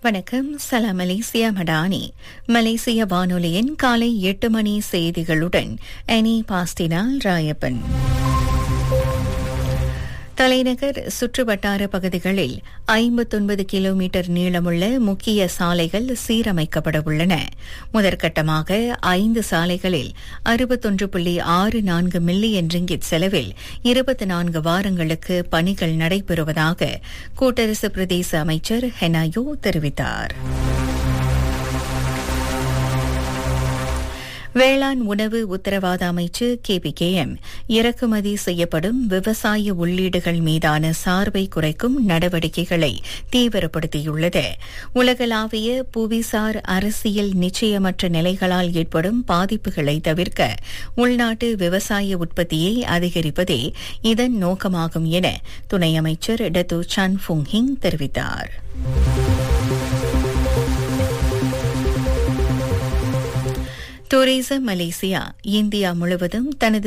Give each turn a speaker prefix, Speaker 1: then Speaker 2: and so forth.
Speaker 1: வணக்கம் சலாம் மலேசியா மடானி மலேசிய வானொலியின் காலை எட்டு மணி செய்திகளுடன் அனி பாஸ்டினால் ராயப்பன் தலைநகர் சுற்றுவட்டார பகுதிகளில் ஐம்பத்தொன்பது கிலோமீட்டர் நீளமுள்ள முக்கிய சாலைகள் சீரமைக்கப்பட உள்ளன முதற்கட்டமாக ஐந்து சாலைகளில் அறுபத்தொன்று புள்ளி ஆறு நான்கு மில்லியன் ரிங்கிட் செலவில் இருபத்தி நான்கு வாரங்களுக்கு பணிகள் நடைபெறுவதாக கூட்டரசு பிரதேச அமைச்சர் ஹெனாயோ தெரிவித்தார் வேளாண் உணவு உத்தரவாத அமைச்சு கேபிகேஎம் இறக்குமதி செய்யப்படும் விவசாய உள்ளீடுகள் மீதான சார்பை குறைக்கும் நடவடிக்கைகளை தீவிரப்படுத்தியுள்ளது உலகளாவிய புவிசார் அரசியல் நிச்சயமற்ற நிலைகளால் ஏற்படும் பாதிப்புகளை தவிர்க்க உள்நாட்டு விவசாய உற்பத்தியை அதிகரிப்பதே இதன் நோக்கமாகும் என துணை அமைச்சர் டத்து சன் ஃபுங்ஹிங் தெரிவித்தார் டூரிசம் மலேசியா இந்தியா முழுவதும் தனது